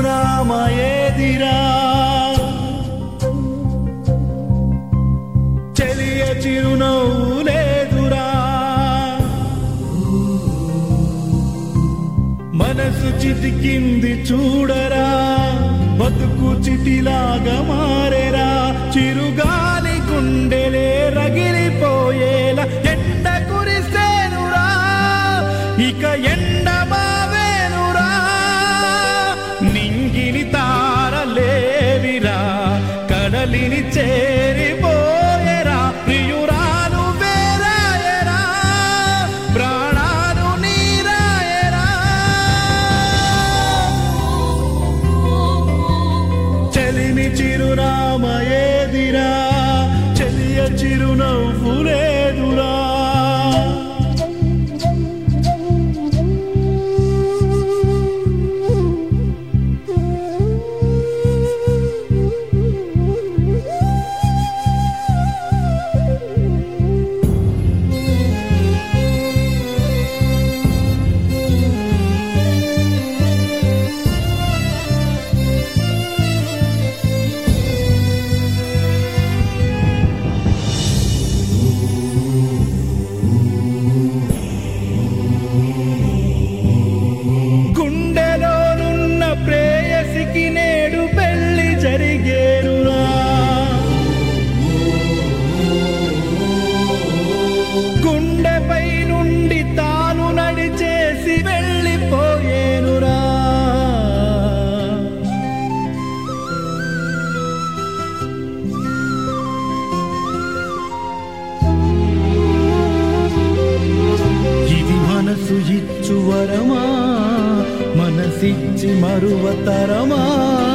చిరునామా ఏదిరా చెలియ చిరునవ్వు లేదురా మనసు చితికింది చూడరా బతుకు చిటిలాగా మారేరా చిరుగాలి గుండెలే రగిలిపోయేలా ఎండ కురిసేనురా ఇక ఎండ బావేనురా నింగిని తారలేవిరా కడలిని చేరిపోయేరా ప్రియురాలు వేరాయరా ప్రాణాలు నీరాయరా చలిని చిరునామ ఏదిరా చెలియ చిరునవ్వు లేదురా గుండెలోనున్న ప్రేయసికి నేడు పెళ్లి జరిగేరురా గుండెపై నుండి తాను నడిచేసి వెళ్ళిపోయేనురా ఇది మనసు ఇచ్చువరమా మనసిచ్చి మరువతరమా